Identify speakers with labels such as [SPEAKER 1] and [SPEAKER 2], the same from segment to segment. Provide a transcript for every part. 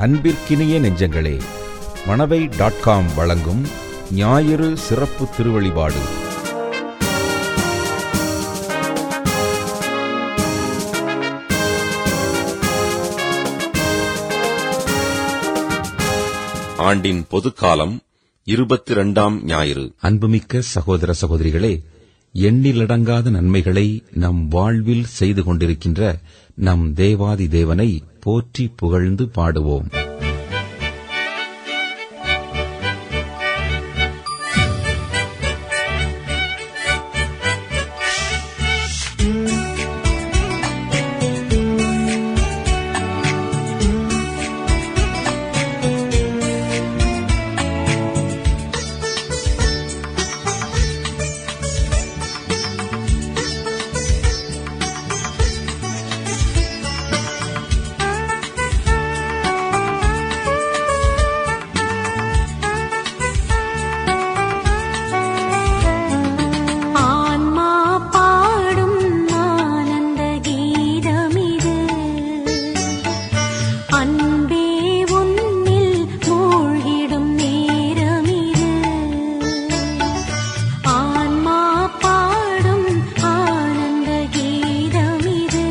[SPEAKER 1] அன்பிற்கினிய நெஞ்சங்களே Manavai dot com வழங்கும் ஞாயிறு சிறப்பு திருவழிபாடு
[SPEAKER 2] ஆண்டின் பொதுக்காலம் இருபத்தி இரண்டாம் ஞாயிறு
[SPEAKER 1] அன்புமிக்க சகோதர சகோதரிகளே எண்ணிலடங்காத நன்மைகளை நம் வாழ்வில் செய்து கொண்டிருக்கின்ற நம் தேவாதி தேவனை போற்றி புகழ்ந்து பாடுவோம்
[SPEAKER 3] ஆன்மா பாடும் ஆனந்த கீதமிது அன்பே உன்னில் மூழ்கிடும் நேரமிது ஆன்மா பாடும் ஆனந்த கீதமிது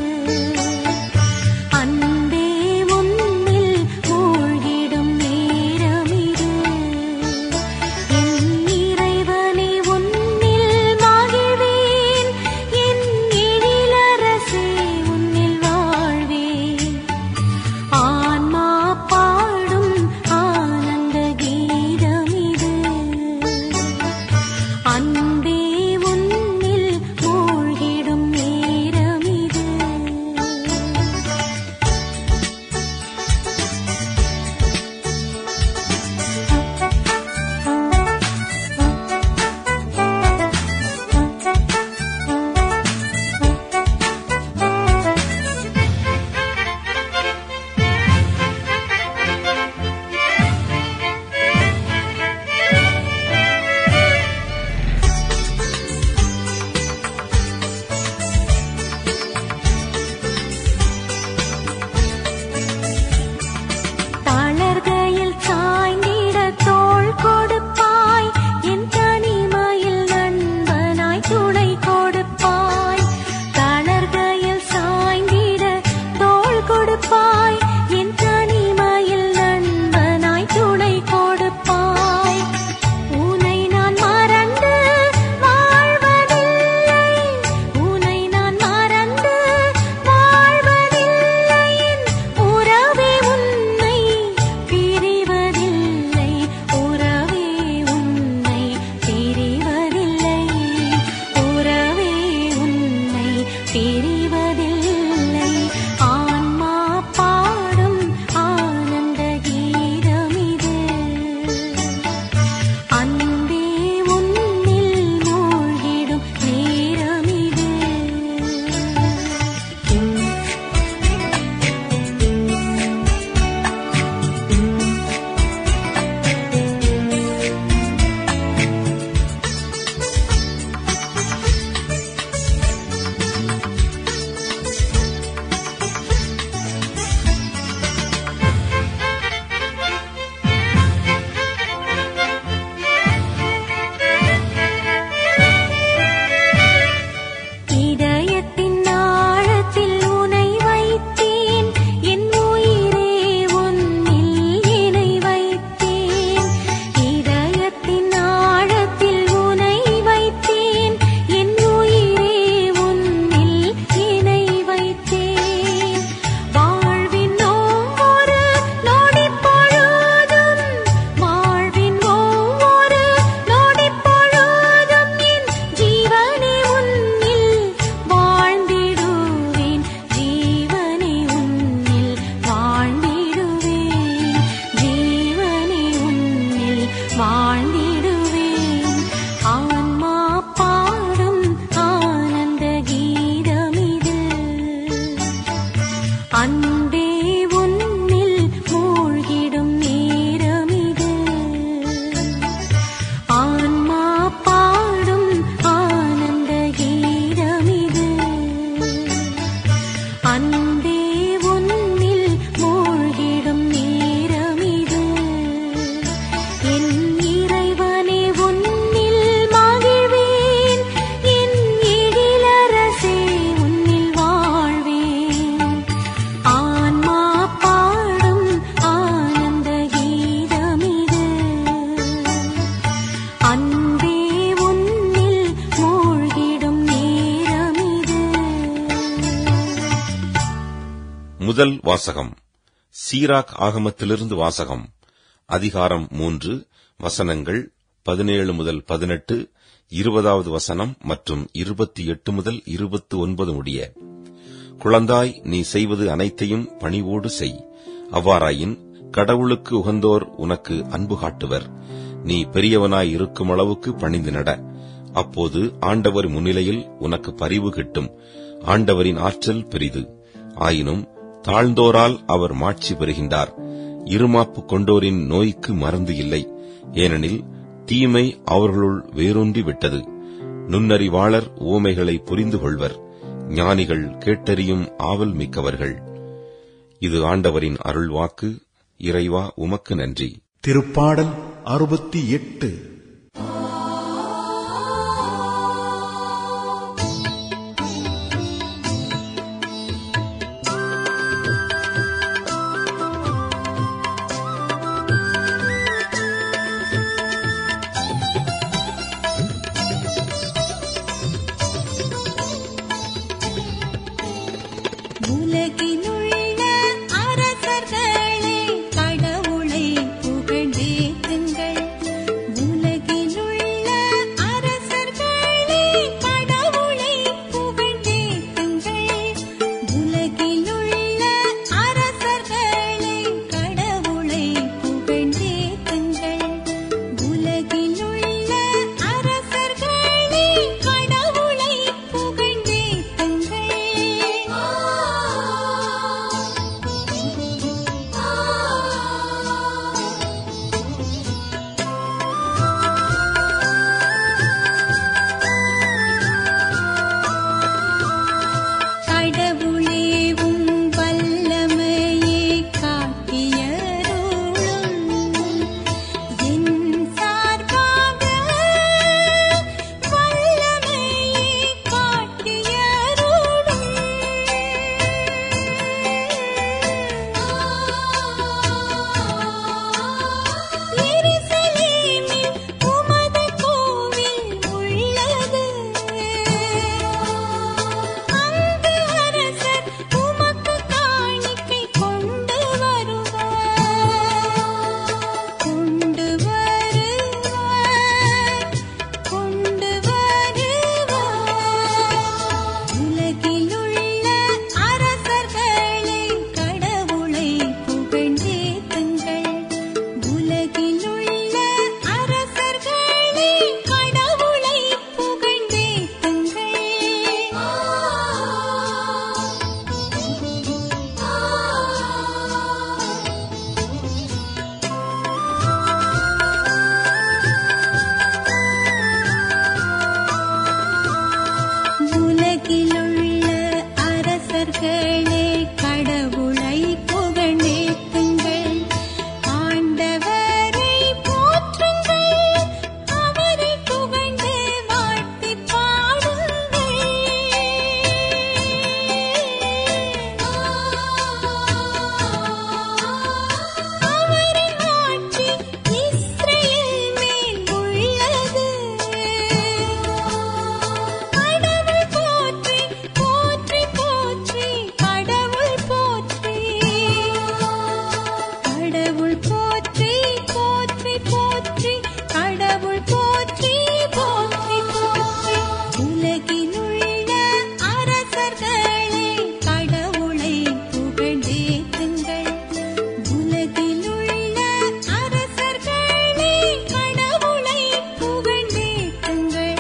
[SPEAKER 3] அன்பே உன்னில் மூழ்கிடும் நேரமிது என் இறைவனை உன்னில் மகிழ்வேன் என் எழிலரசே உன்னில் வாழ்வேன் ஆன்மா பாடும் ஆனந்த கீதமிது அன்பே உன்னில் மூழ்கிடும் நேரமிது தளர்கையில் சாய்ந்திட தோள் கொடுப்பாய் என் தனிமையில் நண்பனாய் துணை கொடுப்பாய் தளர்கையில் சாய்ந்திட தோள் கொடுப்பாய் என் தனிமையில் நண்பனாய் துணை கொடுப்பாய் உனை நான் மறந்து வாழ்வதில்லை உனை நான் மறந்து வாழ்வதில்லை என் உறவே உன்னை பிரிவதில்லை உறவே உன்னை பிரிவதில்லை உறவே உன்னை பிரிவதில்லை ஆன்மா பாடும் ஆனந்த கீதமிது அன்பே உன்னில் மூழ்கிடும் நேரமிது இதயத்தின் ஆழத்தில் உனை வைத்தேன் என் உயிரே உன்னில் இணை வைத்தேன் இதயத்தின் ஆழத்தில் உனை வைத்தேன் என் உயிரே உன்னில் இணை வைத்தேன் வாழ்வின் ஒவ்வொரு நொடி பொழுதும் வாழ்வின் ஒவ்வொரு நொடி பொழுதும் என் ஜீவனை உன்னில் வாழ்ந்திடுவேன் ஜீவனை உன்னில் வாழ்ந்திடுவேன் ஜீவனை உன்னில் வாழ்ந்திடுவேன் ஆன்மா பாடும் ஆனந்த கீதமிது அன்பே உன்னில் மூழ்கிடும் நேரமிது ஆன்மா பாடும் ஆனந்த கீதமிது அன்பே உன்னில் மூழ்கிடும் நேரமிது
[SPEAKER 2] முதல் வாசகம் சீராக் ஆகமத்திலிருந்து வாசகம் அதிகாரம் மூன்று வசனங்கள் பதினேழு முதல் பதினெட்டு இருபதாவது வசனம் மற்றும் இருபத்தி எட்டு முதல் இருபத்தி ஒன்பது முடிய குழந்தாய் நீ செய்வது அனைத்தையும் பணிவோடு செய் அவ்வாறாயின் கடவுளுக்கு உகந்தோர் உனக்கு அன்பு காட்டுவர் நீ பெரியவனாய் இருக்கும் அளவுக்கு பணிந்து நட அப்போது ஆண்டவர் முன்னிலையில் உனக்கு பரிவு கிட்டும் ஆண்டவரின் ஆற்றல் பெரிது ஆயினும் தாழ்ந்தோரால் அவர் மாட்சி பெறுகின்றார் இருமாப்பு கொண்டோரின் நோய்க்கு மருந்து இல்லை ஏனெனில் தீமை அவர்களுள் வேரூன்றி விட்டது நுண்ணறிவாளர் ஊமைகளை புரிந்து கொள்வர் ஞானிகள் கேட்டறியும் ஆவல் மிக்கவர்கள் இது ஆண்டவரின் அருள்வாக்கு இறைவா உமக்கு நன்றி
[SPEAKER 4] திருப்பாடல் அறுபத்தி எட்டு
[SPEAKER 3] உலகிலுள்ள அரசர்களே கடவுளை புகழ்ந்தேத்துங்கள் உலகிலுள்ள அரசர்களே கடவுளை புகழ்ந்தேத்துங்கள் உலகிலுள்ள அரசர்களே கடவுளை புகழ்ந்தேத்துங்கள் உலகிலுள்ள அரசர்களே கடவுளை புகழ்ந்தேத்துங்கள் கடவுளே உம் வல்லமையை காட்டியருளும் என் சார்பாக வல்லமையை காட்டியருளும் எருசலேமில் உமது கோவில் உள்ளது அங்கு அரசர் உமக்கு காணிக்கை கொண்டு வருவார் கொண்டு வருவார் கொண்டு வருவார் உலகிலுள்ள அரசர்களே கடவுளை புகழ்ந்தேத்துங்கள் உலகிலுள்ள அரசர்களே கடவுளை புகழ்ந்தேத்துங்கள் உலகிலுள்ள அரசர்களே கடவுளை புகழ்ந்தேத்துங்கள் ஆண்டவரை போற்றுங்கள் அவரை புகழ்ந்து வாழ்த்தி பாடுங்கள் அவரின் ஆட்சி இஸ்ரேல் மேல் உள்ளது கடவுள் போற்றி போற்றி போற்றி கடவுள் போற்றி கடவுள் போற்றி போற்றி போற்றி கடவுள் போற்றி போற்றி போற்றி உலகிலுள்ள அரசர்களே கடவுளை புகழ்ந்தேத்துங்கள் உலகிலுள்ள அரசர்களே கடவுளை புகழ்ந்தேத்துங்கள்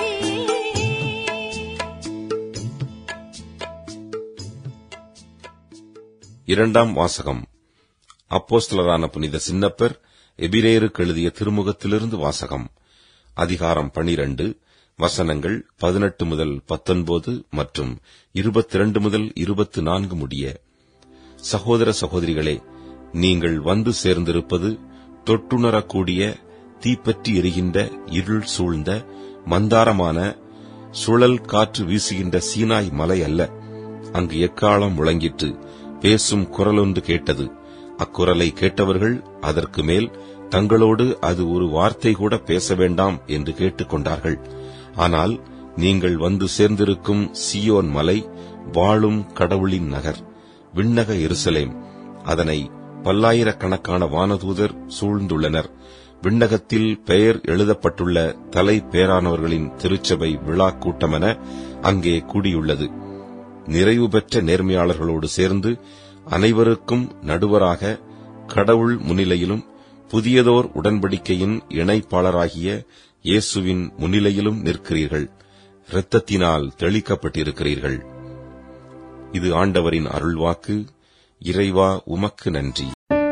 [SPEAKER 2] இரண்டாம் வாசகம் அப்போஸ்தலரான புனித சின்னப்பர் எபிரேருக்கு எழுதிய திருமுகத்திலிருந்து வாசகம் அதிகாரம் பனிரண்டு வசனங்கள் பதினெட்டு முதல் பத்தொன்பது மற்றும் இருபத்திரண்டு முதல் இருபத்து நான்கு முடிய சகோதர சகோதரிகளே நீங்கள் வந்து சேர்ந்திருப்பது தொட்டுணரக்கூடிய தீப்பற்றி எரிகின்ற இருள் சூழ்ந்த மந்தாரமான சுழல் காற்று வீசுகின்ற சீனாய் மலை அல்ல அங்கு எக்காலம் முழங்கிற்று பேசும் குரலொன்று கேட்டது அக்குரலை கேட்டவர்கள் அதற்கு மேல் தங்களோடு அது ஒரு வார்த்தை கூட பேச வேண்டாம் என்று கேட்டுக்கொண்டார்கள் ஆனால் நீங்கள் வந்து சேர்ந்திருக்கும் சியோன் மலை வாழும் கடவுளின் நகர் விண்ணக எருசலேம் அதனை பல்லாயிரக்கணக்கான வானதூதர் சூழ்ந்துள்ளனர் விண்ணகத்தில் பெயர் எழுதப்பட்டுள்ள தலை பேரானவர்களின் திருச்சபை விழா கூட்டமென அங்கே கூடியுள்ளது நிறைவு பெற்ற நேர்மையாளர்களோடு சேர்ந்து அனைவருக்கும் நடுவராக கடவுள் முன்னிலையிலும் புதியதோர் உடன்படிக்கையின் இணைப்பாளராகிய இயேசுவின் முன்னிலையிலும் நிற்கிறீர்கள் இரத்தத்தினால் தெளிக்கப்பட்டிருக்கிறீர்கள் இது ஆண்டவரின் அருள்வாக்கு இறைவா உமக்கு நன்றி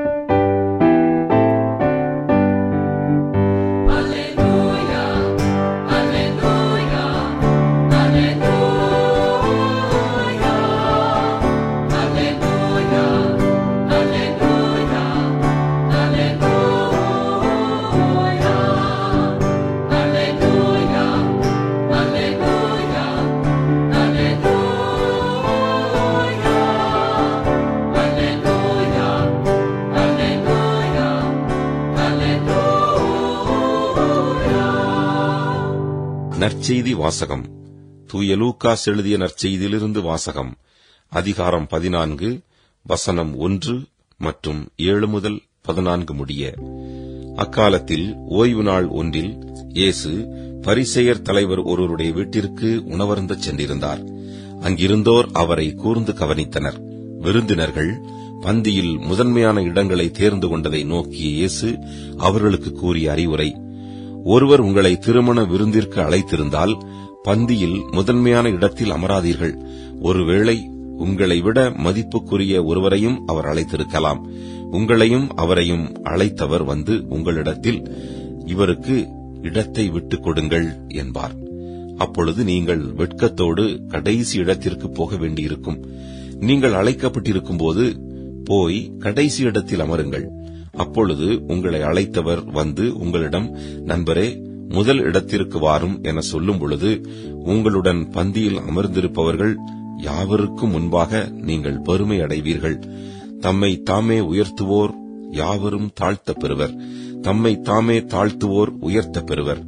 [SPEAKER 2] நற்செய்தி வாசகம் தூய லூக்காஸ் எழுதிய நற்செய்தியிலிருந்து வாசகம் அதிகாரம் பதினான்கு வசனம் ஒன்று மற்றும் ஏழு முதல் பதினான்கு முடிய அக்காலத்தில் ஓய்வு நாள் ஒன்றில் இயேசு பரிசெயர் தலைவர் ஒருவருடைய வீட்டிற்கு உணவருந்தச் சென்றிருந்தார் அங்கிருந்தோர் அவரை கூர்ந்து கவனித்தனர் விருந்தினர்கள் பந்தியில் முதன்மையான இடங்களை தேர்ந்து கொண்டதை நோக்கிய இயேசு அவர்களுக்கு கூறிய அறிவுரை ஒருவர் உங்களை திருமண விருந்திற்கு அழைத்திருந்தால் பந்தியில் முதன்மையான இடத்தில் அமராதீர்கள் ஒருவேளை உங்களை விட மதிப்புக்குரிய ஒருவரையும் அவர் அழைத்திருக்கலாம் உங்களையும் அவரையும் அழைத்தவர் வந்து உங்களிடத்தில் இவருக்கு இடத்தை விட்டுக் கொடுங்கள் என்பார் அப்பொழுது நீங்கள் வெட்கத்தோடு கடைசி இடத்திற்கு போக வேண்டியிருக்கும் நீங்கள் அழைக்கப்பட்டிருக்கும் போது போய் கடைசி இடத்தில் அமருங்கள் அப்பொழுது உங்களை அழைத்தவர் வந்து உங்களிடம் நண்பரே முதல் இடத்திற்கு வாரும் என சொல்லும் பொழுது உங்களுடன் பந்தியில் அமர்ந்திருப்பவர்கள் யாவருக்கும் முன்பாக நீங்கள் பெருமை அடைவீர்கள் தம்மை தாமே உயர்த்துவோர் யாவரும் தாழ்த்தப் பெறுவர் தம்மை தாமே தாழ்த்துவோர் உயர்த்தப் பெறுவர்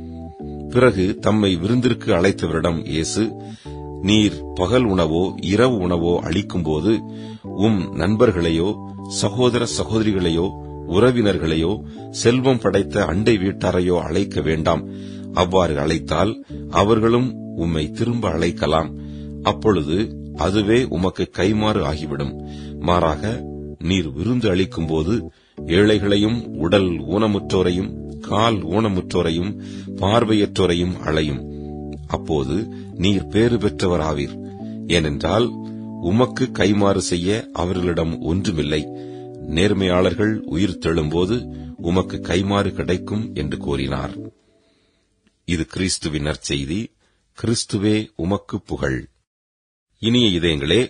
[SPEAKER 2] பிறகு தம்மை விருந்திற்கு அழைத்தவரிடம் இயேசு நீர் பகல் உணவோ இரவு உணவோ அளிக்கும்போது உம் நண்பர்களையோ சகோதர சகோதரிகளையோ உறவினர்களையோ செல்வம் படைத்த அண்டை வீட்டாரையோ அழைக்க வேண்டாம் அவ்வாறு அழைத்தால் அவர்களும் உம்மை திரும்ப அழைக்கலாம் அப்பொழுது அதுவே உமக்கு கைமாறு ஆகிவிடும் மாறாக நீர் விருந்து அளிக்கும்போது ஏழைகளையும் உடல் ஊனமுற்றோரையும் கால் ஊனமுற்றோரையும் பார்வையற்றோரையும் அழையும் அப்போது நீர் பேறு பெற்றவராவீர் ஏனென்றால் உமக்கு கைமாறு செய்ய அவர்களிடம் ஒன்றுமில்லை நேர்மையாளர்கள் உயிர் தெழும்போது உமக்கு கைமாறு கிடைக்கும் என்று கூறினார் இது கிறிஸ்துவின் நற்செய்தி கிறிஸ்துவே உமக்கு புகழ் இனிய இதயங்களே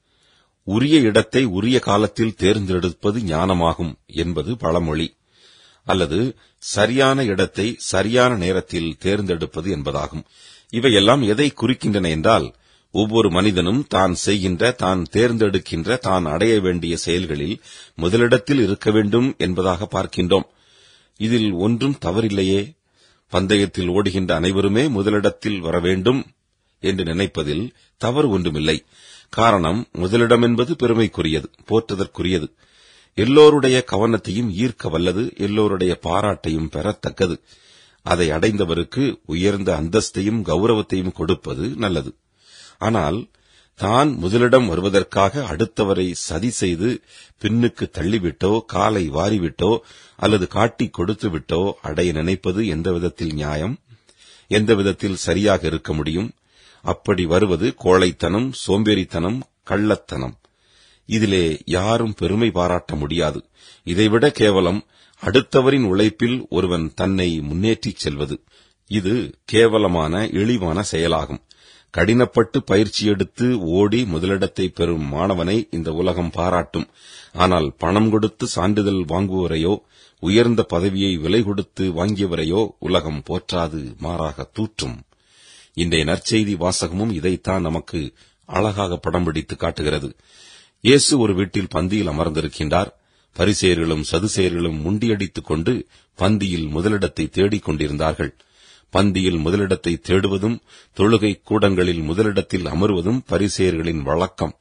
[SPEAKER 2] உரிய இடத்தை உரிய காலத்தில் தேர்ந்தெடுப்பது ஞானமாகும் என்பது பழமொழி அல்லது சரியான இடத்தை சரியான நேரத்தில் தேர்ந்தெடுப்பது என்பதாகும் இவையெல்லாம் எதை குறிக்கின்றன என்றால் ஒவ்வொரு மனிதனும் தான் செய்கின்ற தான் தேர்ந்தெடுக்கின்ற தான் அடைய வேண்டிய செயல்களில் முதலிடத்தில் இருக்க வேண்டும் என்பதாக பார்க்கின்றோம் இதில் ஒன்றும் தவறில்லையே பந்தயத்தில் ஓடுகின்ற அனைவருமே முதலிடத்தில் வர வேண்டும் என்று நினைப்பதில் தவறு ஒன்றுமில்லை காரணம் முதலிடம் என்பது பெருமைக்குரியது போற்றுதற்குரியது எல்லோருடைய கவனத்தையும் ஈர்க்க வல்லது எல்லோருடைய பாராட்டையும் பெறத்தக்கது அதை அடைந்தவருக்கு உயர்ந்த அந்தஸ்தையும் கௌரவத்தையும் கொடுப்பது நல்லது ஆனால் தான் முதலிடம் வருவதற்காக அடுத்தவரை சதி செய்து பின்னுக்கு தள்ளிவிட்டோ காலை வாரிவிட்டோ அல்லது காட்டிக் கொடுத்துவிட்டோ அடைய நினைப்பது எந்த விதத்தில் நியாயம் எந்த விதத்தில் சரியாக இருக்க முடியும் அப்படி வருவது கோழைத்தனம் சோம்பேறித்தனம் கள்ளத்தனம் இதிலே யாரும் பெருமை பாராட்ட முடியாது இதைவிட கேவலம் அடுத்தவரின் உழைப்பில் ஒருவன் தன்னை முன்னேற்றிச் செல்வது இது கேவலமான இழிவான செயலாகும் கடினப்பட்டு பயிற்சி எடுத்து ஓடி முதலிடத்தை பெறும் மாணவனை இந்த உலகம் பாராட்டும் ஆனால் பணம் கொடுத்து சான்றிதழ் வாங்குவோரையோ உயர்ந்த பதவியை விலை கொடுத்து வாங்கியவரையோ உலகம் போற்றாது மாறாக தூற்றும் இன்றைய நற்செய்தி வாசகமும் இதைத்தான் நமக்கு அழகாக படம் பிடித்து காட்டுகிறது இயேசு ஒரு வீட்டில் பந்தியில் அமர்ந்திருக்கின்றார் பரிசேயர்களும் சதுசேயர்களும் முண்டியடித்துக் கொண்டு பந்தியில் முதலிடத்தை தேடிக் கொண்டிருந்தார்கள் பந்தியில் முதலிடத்தை தேடுவதும் தொழுகை கூடங்களில் முதலிடத்தில் அமர்வதும் பரிசேயர்களின் வழக்கம்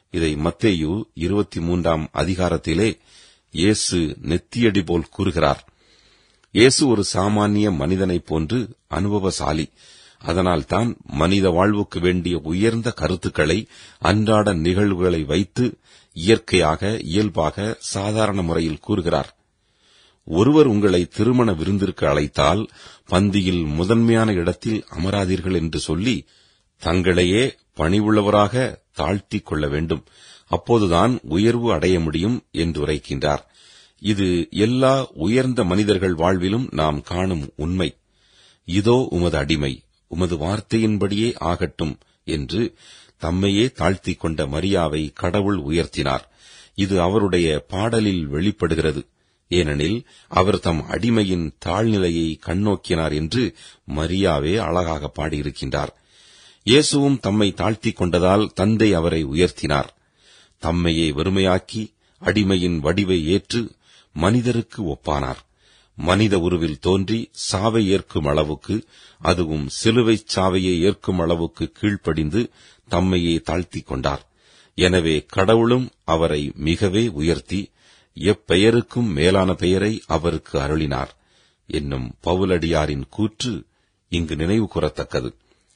[SPEAKER 2] இதை மத்தேயு இருபத்தி மூன்றாம் அதிகாரத்திலே இயேசு நெத்தியடி போல் கூறுகிறார் இயேசு ஒரு சாமானிய மனிதனைப் போன்று அனுபவசாலி அதனால்தான் மனித வாழ்வுக்கு வேண்டிய உயர்ந்த கருத்துக்களை அன்றாட நிகழ்வுகளை வைத்து இயற்கையாக இயல்பாக சாதாரண முறையில் கூறுகிறார் ஒருவர் உங்களை திருமண விருந்திற்கு அழைத்தால் பந்தியில் முதன்மையான இடத்தில் அமராதீர்கள் என்று சொல்லி தங்களையே பணிவுள்ளவராக தாழ்த்திக் கொள்ள வேண்டும் அப்போதுதான் உயர்வு அடைய முடியும் என்று உரைக்கின்றார் இது எல்லா உயர்ந்த மனிதர்கள் வாழ்விலும் நாம் காணும் உண்மை இதோ உமது அடிமை உமது வார்த்தையின்படியே ஆகட்டும் என்று தம்மையே தாழ்த்திக் கொண்ட மரியாவை கடவுள் உயர்த்தினார் இது அவருடைய பாடலில் வெளிப்படுகிறது ஏனெனில் அவர் தம் அடிமையின் தாழ்நிலையை கண்ணோக்கினார் என்று மரியாவே அழகாக பாடியிருக்கின்றார் இயேசுவும் தம்மை தாழ்த்திக் கொண்டதால் தந்தை அவரை உயர்த்தினார் தம்மையே வெறுமையாக்கி அடிமையின் வடிவை ஏற்று மனிதருக்கு ஒப்பானார் மனித உருவில் தோன்றி சாவை ஏற்கும் அளவுக்கு அதுவும் சிலுவைச் சாவையை ஏற்கும் அளவுக்கு கீழ்ப்படிந்து தம்மையே தாழ்த்திக் கொண்டார் எனவே கடவுளும் அவரை மிகவே உயர்த்தி எப்பெயருக்கும் மேலான பெயரை அவருக்கு அருளினார் என்னும் பவுலடியாரின் கூற்று இங்கு நினைவு கூறத்தக்கது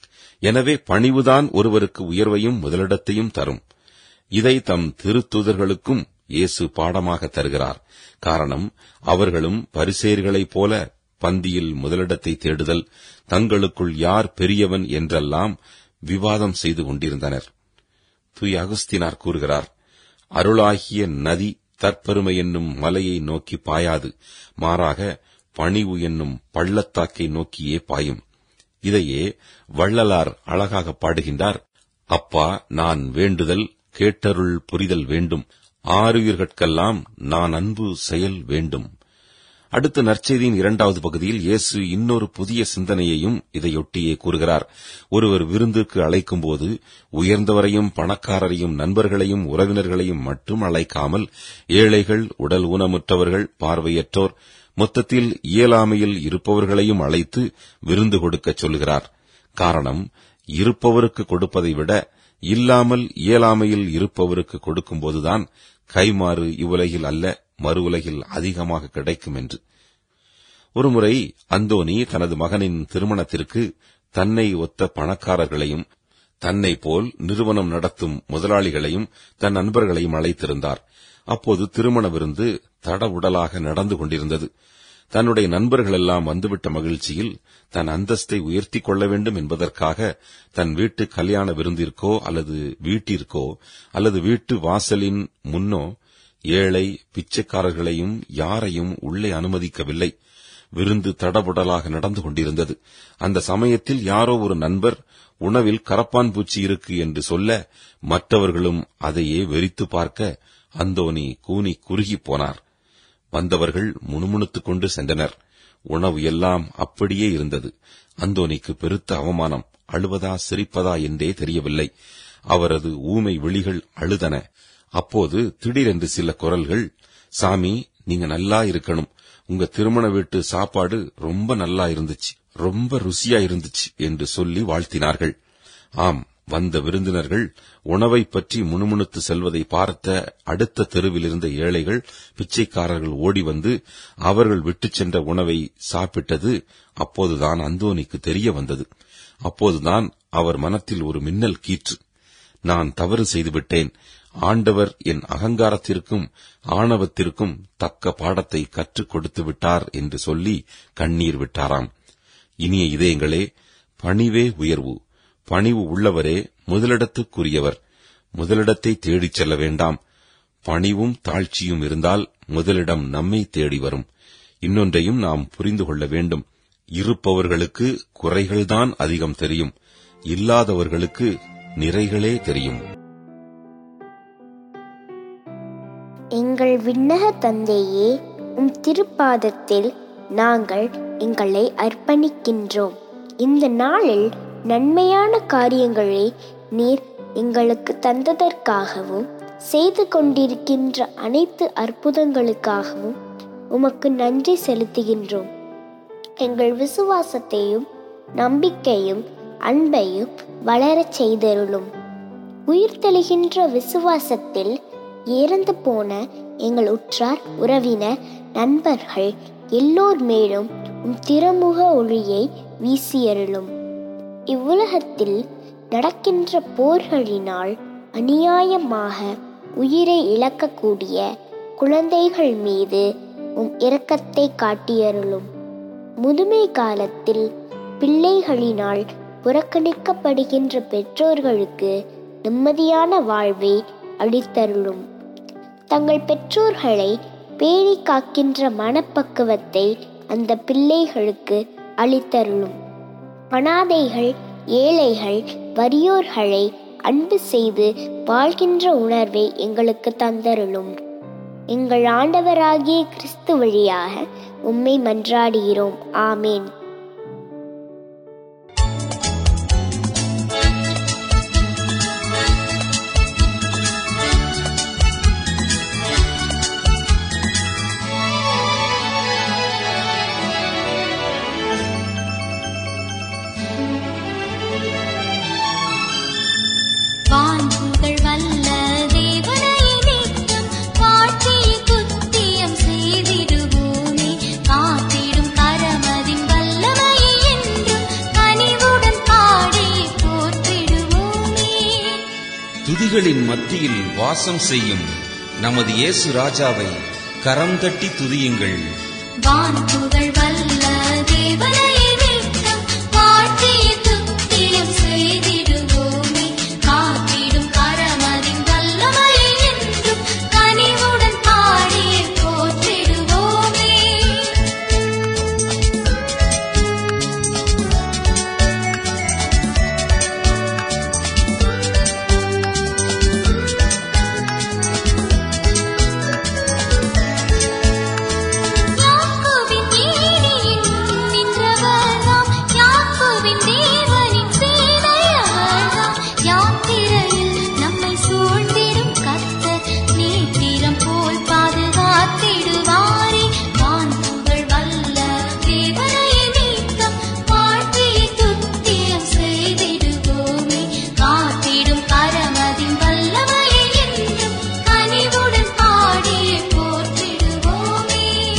[SPEAKER 2] எனவே பணிவுதான் ஒருவருக்கு உயர்வையும் முதலிடத்தையும் தரும் இதை தம் திருத்தூதர்களுக்கும் இயேசு பாடமாக தருகிறார் காரணம் அவர்களும் பரிசேர்களைப் போல பந்தியில் முதலிடத்தை தேடுதல் தங்களுக்குள் யார் பெரியவன் என்றெல்லாம் விவாதம் செய்து கொண்டிருந்தனர் தூய் அகுஸ்தினார் கூறுகிறார் அருளாகிய நதி தற்பெருமை என்னும் மலையை நோக்கி பாயாது மாறாக பணிவு என்னும் பள்ளத்தாக்கை நோக்கியே பாயும் இதையே வள்ளலார் அழகாக பாடுகின்றார் அப்பா நான் வேண்டுதல் கேட்டருள் புரிதல் வேண்டும் ஆறுயிர்கட்கெல்லாம் நான் அன்பு செயல் வேண்டும் அடுத்த நற்செய்தியின் இரண்டாவது பகுதியில் இயேசு இன்னொரு புதிய சிந்தனையையும் இதையொட்டியே கூறுகிறார் ஒருவர் விருந்துக்கு அழைக்கும்போது உயர்ந்தவரையும் பணக்காரரையும் நண்பர்களையும் உறவினர்களையும் மட்டும் அழைக்காமல் ஏழைகள் உடல் ஊனமுற்றவர்கள் பார்வையற்றோர் மொத்தத்தில் இயலாமையில் இருப்பவர்களையும் அழைத்து விருந்து கொடுக்கச் சொல்கிறார் காரணம் இருப்பவருக்கு கொடுப்பதை விட இல்லாமல் இயலாமையில் இருப்பவருக்கு கொடுக்கும்போதுதான் கைமாறு இவ்வுலகில் அல்ல மறு உலகில் அதிகமாக கிடைக்கும் என்று ஒருமுறை அந்தோனி தனது மகனின் திருமணத்திற்கு தன்னை ஒத்த பணக்காரர்களையும் தன்னை போல் நிறுவனம் நடத்தும் முதலாளிகளையும் தன் நண்பர்களையும் அழைத்திருந்தார் அப்போது திருமண விருந்து தடவுடலாக நடந்து கொண்டிருந்தது தன்னுடைய நண்பர்களெல்லாம் வந்துவிட்ட மகிழ்ச்சியில் தன் அந்தஸ்தை உயர்த்திக் கொள்ள வேண்டும் என்பதற்காக தன் வீட்டு கல்யாண விருந்திற்கோ அல்லது வீட்டிற்கோ அல்லது வீட்டு வாசலின் முன்னோ ஏழை பிச்சைக்காரர்களையும் யாரையும் உள்ளே அனுமதிக்கவில்லை விருந்து தடபுடலாக நடந்து கொண்டிருந்தது அந்த சமயத்தில் யாரோ ஒரு நண்பர் உணவில் கரப்பான் பூச்சி இருக்கு என்று சொல்ல மற்றவர்களும் அதையே வெறித்து பார்க்க அந்தோனி கூனி குறுகிப் போனார் வந்தவர்கள் முணுமுணுத்துக் கொண்டு சென்றனர் உணவு எல்லாம் அப்படியே இருந்தது அந்தோனிக்கு பெருத்த அவமானம் அழுவதா சிரிப்பதா என்றே தெரியவில்லை அவரது ஊமை விழிகள் அழுதன அப்போது திடீரென்று சில குரல்கள் சாமி நீங்க நல்லா இருக்கணும் உங்க திருமண வீட்டு சாப்பாடு ரொம்ப நல்லா இருந்துச்சு ரொம்ப ருசியா இருந்துச்சு என்று சொல்லி வாழ்த்தினார்கள் ஆம் வந்த விருந்தினர்கள் உணவைப் பற்றி முணுமுணுத்து செல்வதை பார்த்த அடுத்த தெருவில் இருந்த ஏழைகள் பிச்சைக்காரர்கள் ஓடி வந்து அவர்கள் விட்டுச் சென்ற உணவை சாப்பிட்டது அப்போதுதான் அந்தோனிக்கு தெரிய வந்தது அப்போதுதான் அவர் மனத்தில் ஒரு மின்னல் கீற்று நான் தவறு செய்துவிட்டேன் ஆண்டவர் என் அகங்காரத்திற்கும் ஆணவத்திற்கும் தக்க பாடத்தை கற்றுக் கொடுத்து விட்டார் என்று சொல்லி கண்ணீர் விட்டாராம் இனிய இதயங்களே பணிவே உயர்வு பணிவு உள்ளவரே முதலிடத்துக்குரியவர் முதலிடத்தை தேடிச் செல்ல வேண்டாம் பணிவும் தாழ்ச்சியும் இருந்தால் முதலிடம் நம்மை தேடி வரும் இன்னொன்றையும் நாம் புரிந்து கொள்ள வேண்டும் இருப்பவர்களுக்கு குறைகள்தான் அதிகம் தெரியும் இல்லாதவர்களுக்கு நிறைகளே தெரியும்
[SPEAKER 5] எங்கள் விண்ணக தந்தையே உம் திருப்பாதத்தில் நாங்கள் எங்களை அர்ப்பணிக்கின்றோம் இந்த நாளில் நன்மையான காரியங்களை நீர் எங்களுக்கு தந்ததற்காகவும் செய்து கொண்டிருக்கின்ற அனைத்து அற்புதங்களுக்காகவும் உமக்கு நன்றி செலுத்துகின்றோம் எங்கள் விசுவாசத்தையும் நம்பிக்கையும் அன்பையும் வளரச் செய்தருளும் உயிர்த்தெழுகின்ற விசுவாசத்தில் இறந்து போன எங்கள் உற்றார் உறவினர் நண்பர்கள் எல்லோர் மேலும் உம் திருமுக ஒளியை வீசியருளும் இவ்வுலகத்தில் நடக்கின்ற போர்களினால் அநியாயமாக உயிரை இழக்கக்கூடிய குழந்தைகள் மீது உம் இரக்கத்தை காட்டியருளும் முதுமை காலத்தில் பிள்ளைகளினால் புறக்கணிக்கப்படுகின்ற பெற்றோர்களுக்கு நிம்மதியான வாழ்வை அளித்தருளும் தங்கள் பெற்றோர்களை பேணி காக்கின்ற மனப்பக்குவத்தை அந்த பிள்ளைகளுக்கு அளித்தருளும் அனாதைகள் ஏழைகள் வறியோர்களை அன்பு செய்து வாழ்கின்ற உணர்வை எங்களுக்கு தந்தருளும் எங்கள் ஆண்டவராகிய கிறிஸ்து வழியாக உம்மை மன்றாடுகிறோம் ஆமேன்
[SPEAKER 3] வான்புகள் வல்ல தேவனை நித்தம் வாழ்த்தி குத்தியம் செய்திடுவோமே காத்திடும் கரமதின் வல்லமையை என்றும் கனிவுடன் பாடி போற்றிடுவோமே
[SPEAKER 6] துதிகளின் மத்தியில் வாசம் செய்யும் நமது இயேசு ராஜாவை கரம் தட்டி துதியுங்கள்
[SPEAKER 3] வான்புகள் வல்ல தேவனை நித்தம் வாழ்த்தி குத்தியம் செய்திடுவோமே காத்திடும் கரமதின் வல்லமையை என்றும் கனிவுடன் பாடி போற்றிடுவோமே யாக்கோபின் நீதியின் நின்றவர் நாம் யாக்கோபின் தேவனின் சேனையவர் நாம் யாத்திரையில் நம்மை சூழ்ந்திடும் கர்த்தர் நீத்திரம் போல் பாதுகாத்திடுவாரே வான்புகள் வல்ல தேவனை நீத்தம் வாழ்த்தியை துத்தியம் செய்திடுவோமே காத்திடும் பரமதின் வல்லமையை என்றும் கனிவுடன் பாடியே போற்றிடுவோமே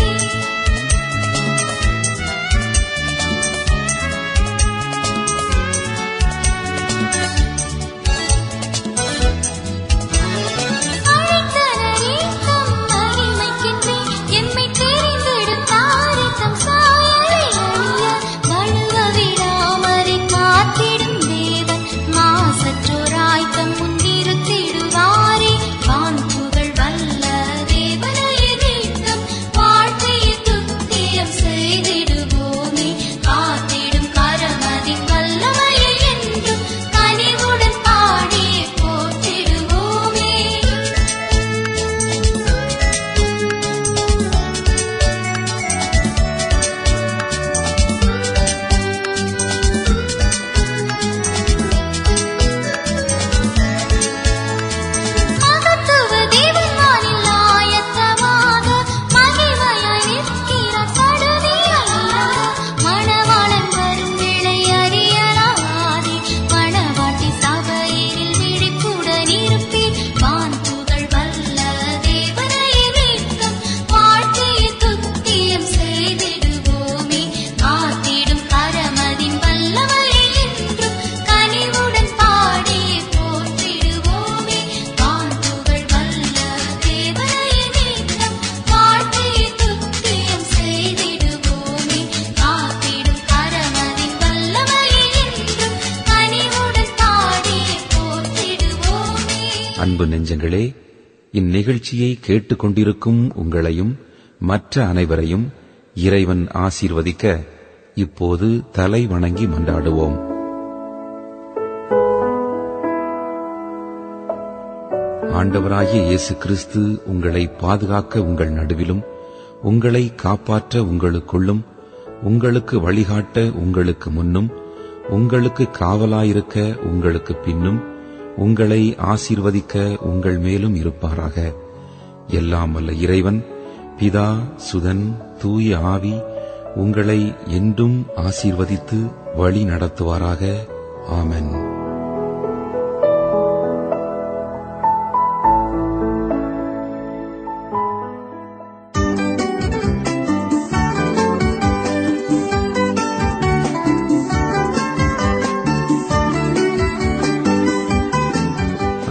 [SPEAKER 3] அழைத்தனரே தம் மகிமைக்கென்றே எம்மை தெரிந்தெடுத்தாரே தம் சாயலை அறிய வழுவ விடாமறை காத்திடும் தேவன் மாசற்றோராய் தம் முன்னிறுத்திடுவாரே வான்புகள் வல்ல தேவனையே நீத்தம் வாழ்க்கையை துத்தியம் செய்திடுவோமே காத்திடும் கரமதின் வல்லமையை என்றும் கனிவுடன் பாடியே போற்றிடுவோமே மகத்துவ தேவன் வானில் ஆயத்தமாக மகிமையாய் நிற்கிறார் சடுதியாக மணவாளன் வரும் வேளை அறியலாதே மணவாட்டி சபையில் விழிப்புடன் இருப்பீர் வான்புகள் வல்ல தேவனை நீக்கம் வாழ்க்கையை துத்தியம் செய்திடுவோமே காத்திடும் கரமதின் வல்லமையை என்றும் கனிவுடன் பாடியே போற்றிடுவோமே வான்புகள் வல்ல தேவனை நீக்கம் வாழ்க்கையை துத்தியம் செய்திடுவோமே காத்திடும் கரமதின் வல்லமையை என்றும் கனிவுடன் பாடியே போற்றிடுவோமே
[SPEAKER 1] அன்பு நெஞ்சங்களே இந்நிகழ்ச்சியை கேட்டுக்கொண்டிருக்கும் உங்களையும் மற்ற அனைவரையும் இறைவன் ஆசீர்வதிக்க இப்போது தலை வணங்கி மன்றாடுவோம் ஆண்டவராகிய இயேசு கிறிஸ்து உங்களை பாதுகாக்க உங்கள் நடுவிலும் உங்களை காப்பாற்ற உங்களுக்குள்ளும் உங்களுக்கு வழிகாட்ட உங்களுக்கு முன்னும் உங்களுக்கு காவலாயிருக்க உங்களுக்கு பின்னும் உங்களை ஆசீர்வதிக்க உங்கள் மேலும் இருப்பாராக எல்லாம் வல்ல இறைவன் பிதா சுதன் தூய ஆவி உங்களை என்றும் ஆசீர்வதித்து வழி நடத்துவாராக ஆமென்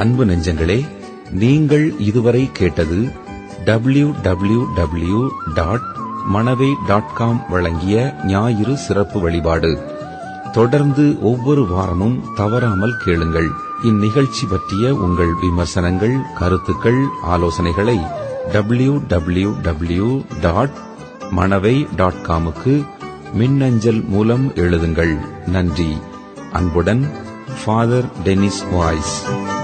[SPEAKER 1] அன்பு நெஞ்சங்களே நீங்கள் இதுவரை கேட்டது W W W dot Manavai dot com வழங்கிய ஞாயிறு சிறப்பு வழிபாடு தொடர்ந்து ஒவ்வொரு வாரமும் தவறாமல் கேளுங்கள் இந்நிகழ்ச்சி பற்றிய உங்கள் விமர்சனங்கள் கருத்துக்கள் ஆலோசனைகளை W W W dot Manavai dot காமுக்கு மின்னஞ்சல் மூலம் எழுதுங்கள் நன்றி அன்புடன் ஃபாதர் டெனிஸ் வாய்ஸ்